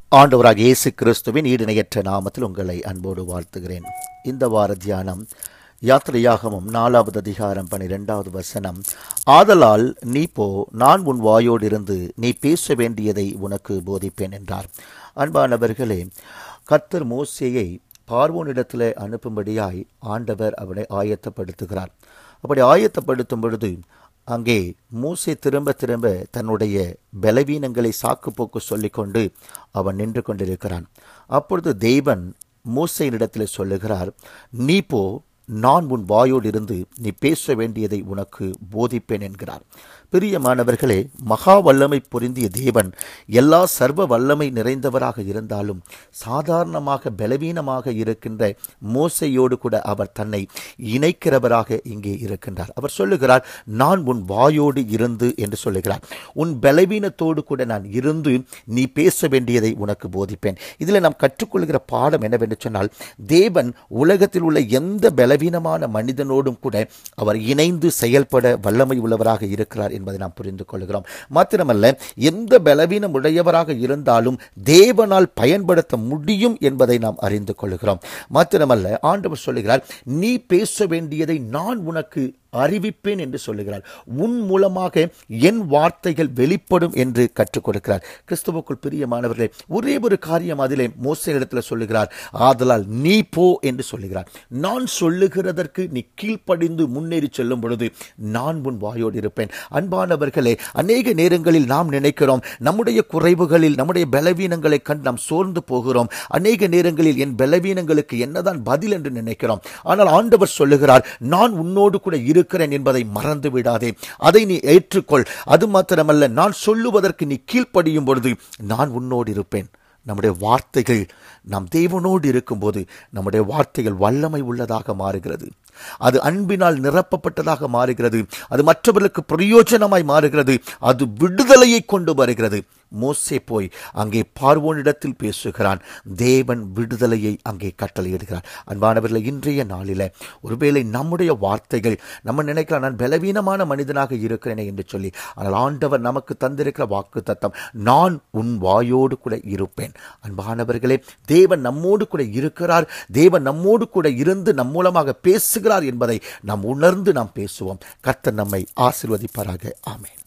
ஆண்டவராக இயேசு கிறிஸ்துவின் ஈடிணையற்ற நாமத்தில் உங்களை அன்போடு வாழ்த்துகிறேன் இந்த வார தியானம் யாத்திரையாகமும் நாலாவது அதிகாரம் பனிரெண்டாவது வசனம் ஆதலால் நீ போ நான் உன் வாயோடு இருந்து நீ பேச வேண்டியதை உனக்கு போதிப்பேன் என்றார் அன்பானவர்களே கர்த்தர் மோசேயை பார்வோனிடத்தில் அனுப்பும்படியாய் ஆண்டவர் அவனை ஆயத்தப்படுத்துகிறார் அப்படி ஆயத்தப்படுத்தும் பொழுது அங்கே மூசை திரும்ப திரும்ப தன்னுடைய பலவீனங்களை சாக்குப்போக்கு சொல்லிக்கொண்டு அவன் நின்று கொண்டிருக்கிறான் அப்பொழுது தேவன் மூசையினிடத்தில் சொல்லுகிறார் நீ போ நான் உன் வாயோடு இருந்து நீ பேச வேண்டியதை உனக்கு போதிப்பேன் என்கிறார் பிரியமானவர்களே மகா வல்லமை பொருந்திய தேவன் எல்லா சர்வ வல்லமை நிறைந்தவராக இருந்தாலும் சாதாரணமாக பலவீனமாக இருக்கின்ற மோசையோடு கூட அவர் தன்னை இணைக்கிறவராக இங்கே இருக்கின்றார் அவர் சொல்லுகிறார் நான் உன் வாயோடு இருந்து என்று சொல்லுகிறார் உன் பலவீனத்தோடு கூட நான் இருந்து நீ பேச வேண்டியதை உனக்கு போதிப்பேன் இதில் நாம் கற்றுக்கொள்கிற பாடம் என்னவென்று சொன்னால் தேவன் உலகத்தில் உள்ள எந்த பலவீனமான மனிதனோடும் கூட அவர் இணைந்து செயல்பட வல்லமை உள்ளவராக இருக்கிறார் என்பதை நாம் புரிந்து கொள்கிறோம் மாத்திரமல்ல எந்த பலவீனம் உடையவராக இருந்தாலும் தேவனால் பயன்படுத்த முடியும் என்பதை நாம் அறிந்து கொள்கிறோம் மாத்திரமல்ல ஆண்டவர் சொல்லுகிறார் நீ பேச வேண்டியதை நான் உனக்கு அறிவிப்பேன் என்று சொல்லுகிறார் உன் மூலமாக என் வார்த்தைகள் வெளிப்படும் என்று கற்றுக் கொடுக்கிறார் கிறிஸ்துவுக்குள் பிரியமானவர்களே ஒரே ஒரு காரியம் அதிலே மோசையிடத்தில் சொல்லுகிறார் ஆதலால் நீ போ என்று சொல்லுகிறார் நான் சொல்லுகிறதற்கு நீ கீழ்ப்படிந்து முன்னேறி செல்லும் பொழுது நான் உன் வாயோடு இருப்பேன் அன்பானவர்களே அநேக நேரங்களில் நாம் நினைக்கிறோம் நம்முடைய குறைவுகளில் நம்முடைய பலவீனங்களை கண்டு நாம் சோர்ந்து போகிறோம் அநேக நேரங்களில் என் பலவீனங்களுக்கு என்னதான் பதில் என்று நினைக்கிறோம் ஆனால் ஆண்டவர் சொல்லுகிறார் நான் உன்னோடு கூட இருக்கிறேன் என்பதை மறந்து விடாதே அதை நீ ஏற்றுக்கொள் அது மாத்திரமல்ல நான் சொல்லுவதற்கு நீ கீழ்ப்படியும் பொழுது நான் உன்னோடு இருப்பேன் நம்முடைய வார்த்தைகள் நாம் தேவனோடு இருக்கும்போது நம்முடைய வார்த்தைகள் வல்லமை உள்ளதாக மாறுகிறது அது அன்பினால் நிரப்பப்பட்டதாக மாறுகிறது அது மற்றவர்களுக்கு பிரயோஜனமாய் மாறுகிறது அது விடுதலையை கொண்டு வருகிறது மோசே போய் அங்கே பார்வோனிடத்தில் பேசுகிறான் தேவன் விடுதலையை அங்கே கட்டளையிடுகிறார் அன்பானவர்களை இன்றைய நாளில் ஒருவேளை நம்முடைய வார்த்தைகள் நம்ம நினைக்கலாம் நான் பலவீனமான மனிதனாக இருக்கிறேனே என்று சொல்லி ஆனால் ஆண்டவர் நமக்கு தந்திருக்கிற வாக்கு தத்தம் நான் உன் வாயோடு கூட இருப்பேன் அன்பானவர்களே தேவன் நம்மோடு கூட இருக்கிறார் தேவன் நம்மோடு கூட இருந்து நம் மூலமாக பேசுகிறார் என்பதை நாம் உணர்ந்து நாம் பேசுவோம் கர்த்தர் நம்மை ஆசிர்வதிப்பாராக ஆமே